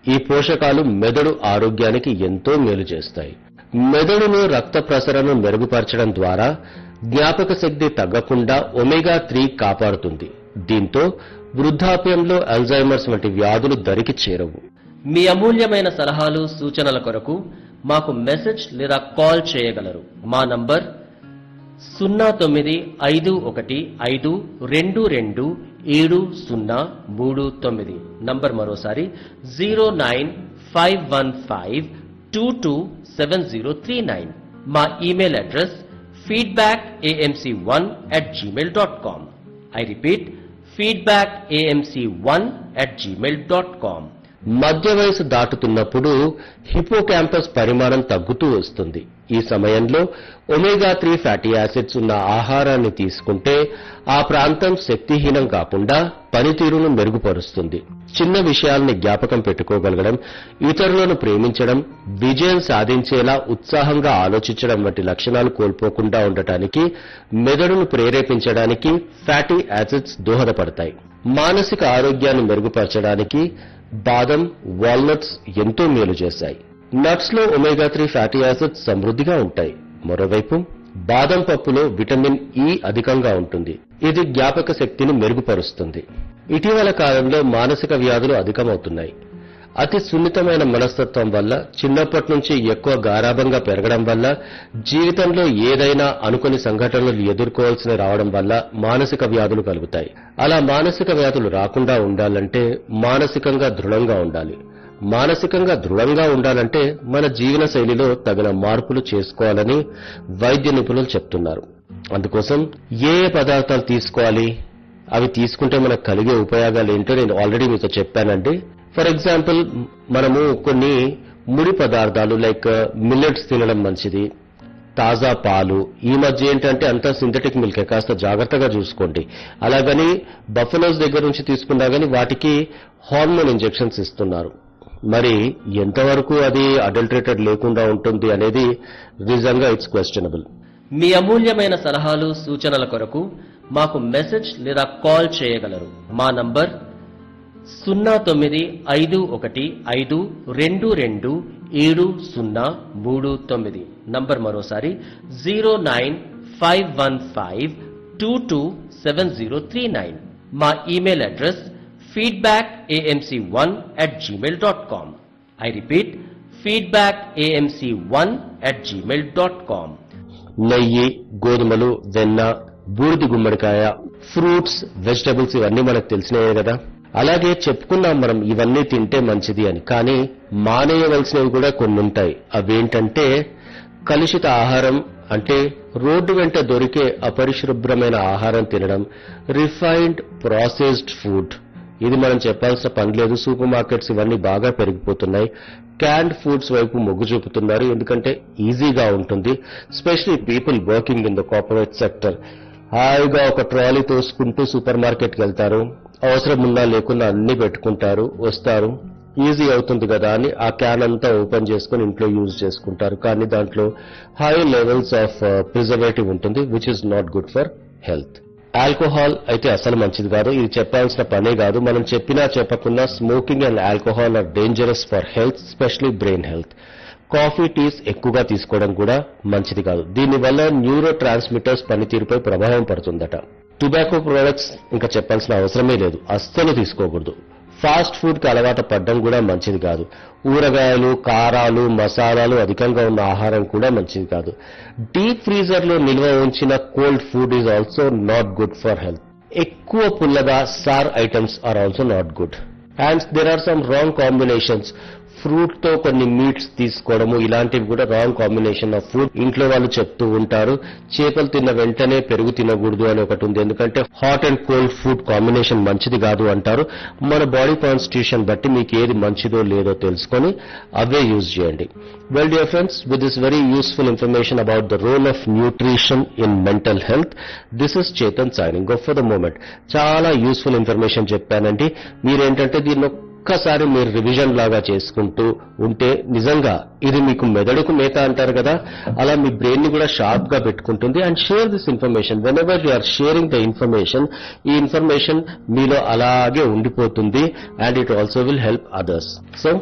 ఈ పోషకాలు మెదడు ఆరోగ్యానికి ఎంతో మేలు చేస్తాయి మెదడును రక్త ప్రసరణ మెరుగుపరచడం ద్వారా జ్ఞాపక శక్తి తగ్గకుండా ఒమేగా త్రీ కాపాడుతుంది దీంతో వృద్ధాప్యంలో అల్జైమర్స్ వంటి వ్యాధులు దరికి చేరవు మీ అమూల్యమైన సలహాలు సూచనల కొరకు మాకు మెసేజ్ లేదా కాల్ చేయగలరు మా నంబర్ సున్నా తొమ్మిది ఐదు ఒకటి ఐదు రెండు రెండు ఏడు సున్నా మూడు తొమ్మిది నంబర్ మరోసారి zero nine five one five two two seven zero three nine మా email address feedback AMC one at gmail dot com I repeat feedback AMC one at gmail dot com మధ్య వయసు దాటుతున్నప్పుడు హిపోకాంపస్ పరిమాణం తగ్గుతూ వస్తుంది ఈ సమయంలో ఒమేగా త్రీ ఫ్యాటీ యాసిడ్స్ ఉన్న ఆహారాన్ని తీసుకుంటే ఆ ప్రాంతం శక్తిహీనం కాకుండా పనితీరును మెరుగుపరుస్తుంది చిన్న విషయాల్ని జ్ఞాపకం పెట్టుకోగలగడం ఇతరులను ప్రేమించడం విజయం సాధించేలా ఉత్సాహంగా ఆలోచించడం వంటి లక్షణాలు కోల్పోకుండా ఉండటానికి మెదడును ప్రేరేపించడానికి ఫ్యాటీ యాసిడ్స్ దోహదపడతాయి మానసిక ఆరోగ్యాన్ని మెరుగుపరచడానికి బాదం వాల్నట్స్ ఎంతో మేలు చేశాయి నట్స్ లో ఒమేగా త్రీ ఫ్యాటీ యాసిడ్స్ సమృద్ధిగా ఉంటాయి మరోవైపు బాదం పప్పులో విటమిన్ ఇ అధికంగా ఉంటుంది ఇది జ్ఞాపక శక్తిని మెరుగుపరుస్తుంది ఇటీవల కాలంలో మానసిక వ్యాధులు అధికమవుతున్నాయి అతి సున్నితమైన మనస్తత్వం వల్ల చిన్నప్పటి నుంచి ఎక్కువ గారాభంగా పెరగడం వల్ల జీవితంలో ఏదైనా అనుకుని సంఘటనలు ఎదుర్కోవాల్సిన రావడం వల్ల మానసిక వ్యాధులు కలుగుతాయి అలా మానసిక వ్యాధులు రాకుండా ఉండాలంటే మానసికంగా దృఢంగా ఉండాలి మానసికంగా దృఢంగా ఉండాలంటే మన జీవన శైలిలో తగిన మార్పులు చేసుకోవాలని వైద్య నిపుణులు చెప్తున్నారు అందుకోసం ఏ ఏ పదార్థాలు తీసుకోవాలి అవి తీసుకుంటే మనకు కలిగే ఉపయోగాలు ఏంటో నేను ఆల్రెడీ మీతో చెప్పానండి ఫర్ ఎగ్జాంపుల్ మనము కొన్ని ముడి పదార్థాలు లైక్ మిల్లెట్స్ తినడం మంచిది తాజా పాలు ఈ మధ్య ఏంటంటే అంతా సింథటిక్ మిల్క్ కాస్త జాగ్రత్తగా చూసుకోండి అలాగని బఫలోస్ దగ్గర నుంచి తీసుకున్నా గానీ వాటికి హార్మోన్ ఇంజెక్షన్స్ ఇస్తున్నారు మరి ఎంతవరకు అది అడల్టరేటెడ్ లేకుండా ఉంటుంది అనేది నిజంగా ఇట్స్ క్వశ్చనబుల్ మీ అమూల్యమైన సలహాలు సూచనల కొరకు మాకు మెసేజ్ లేదా కాల్ చేయగలరు మా నంబర్ సున్నా తొమ్మిది ఐదు ఒకటి ఐదు రెండు రెండు ఏడు సున్నా మూడు తొమ్మిది నంబర్ మరోసారి zero nine five one five two two seven zero three nine మా email address feedback AMC one at gmail dot com I repeat feedback AMC one at gmail dot com నెయ్యి గోధుమలు వెన్న బూడిది గుమ్మడికాయ ఫ్రూట్స్ వెజిటబుల్స్ ఇవన్నీ మనకు తెలిసినవే కదా అలాగే చెప్పుకున్నాం మనం ఇవన్నీ తింటే మంచిది అని కానీ మానేయవలసినవి కూడా కొన్ని ఉంటాయి అవేంటంటే కలుషిత ఆహారం అంటే రోడ్డు వెంట దొరికే అపరిశుభ్రమైన ఆహారం తినడం రిఫైన్డ్ ప్రాసెస్డ్ ఫుడ్ ఇది మనం చెప్పాల్సిన పని లేదు సూపర్ మార్కెట్స్ ఇవన్నీ బాగా పెరిగిపోతున్నాయి క్యాండ్ ఫుడ్స్ వైపు మొగ్గు చూపుతున్నారు ఎందుకంటే ఈజీగా ఉంటుంది specially people working in the corporate sector హాయిగా ఒక ట్రాలీ తోసుకుంటూ సూపర్ మార్కెట్కి వెళ్తారు అవసరం ఉన్నా లేకున్నా అన్ని పెట్టుకుంటారు వస్తారు ఈజీ అవుతుంది కదా అని ఆ క్యాన్ అంతా ఓపెన్ చేసుకుని ఇంట్లో యూజ్ చేసుకుంటారు కానీ దాంట్లో హై లెవెల్స్ ఆఫ్ ప్రిజర్వేటివ్ ఉంటుంది which is not good for health alcohol అయితే అసలు మంచిది కాదు ఇది చెప్పాల్సిన పనే కాదు మనం చెప్పినా చెప్పకున్నా smoking and alcohol are dangerous for health specially brain health coffee teas ఎక్కువగా తీసుకోవడం కూడా మంచిది కాదు దీనివల్ల న్యూరో ట్రాన్స్మిటర్స్ పనితీరుపై ప్రభావం పడుతుందట టొబాకో ప్రొడక్ట్స్ ఇంకా చెప్పాల్సిన అవసరమే లేదు అస్సలు తీసుకోకూడదు ఫాస్ట్ ఫుడ్ కి అలవాటు పడడం కూడా మంచిది కాదు ఊరగాయలు కారాలు మసాలాలు అధికంగా ఉన్న ఆహారం కూడా మంచిది కాదు డీప్ ఫ్రీజర్ లో నిల్వ ఉంచిన cold food is also not good for health ఎక్కువ పుల్లగా sour items are also not good and there are some wrong combinations fruit తో కొన్ని మీట్స్ తీసుకోవడము ఇలాంటివి కూడా రాంగ్ కాంబినేషన్ ఆఫ్ ఫుడ్ ఇంట్లో వాళ్ళు చెప్తూ ఉంటారు చేపలు తిన్న వెంటనే పెరుగు తినకూడదు అని ఒకటి ఉంది ఎందుకంటే hot and cold food combination మంచిది కాదు అంటారు మన బాడీ కాన్స్టిట్యూషన్ బట్టి మీకు ఏది మంచిదో లేదో తెలుసుకొని అవే యూజ్ చేయండి well dear friends with this very useful information about the role of nutrition in mental health this is Chetan signing off for the moment చాలా యూస్ఫుల్ ఇన్ఫర్మేషన్ చెప్పానండి మీరేంటంటే దీన్ని ఒక్కసారి మీరు రివిజన్ లాగా చేసుకుంటూ ఉంటే నిజంగా ఇది మీకు మెదడుకు మేత అంటారు కదా అలా మీ బ్రెయిన్ ని కూడా షార్ప్ గా పెట్టుకుంటుంది and share this information whenever you are sharing the information ఈ ఇన్ఫర్మేషన్ మీలో అలాగే ఉండిపోతుంది and it also will help others so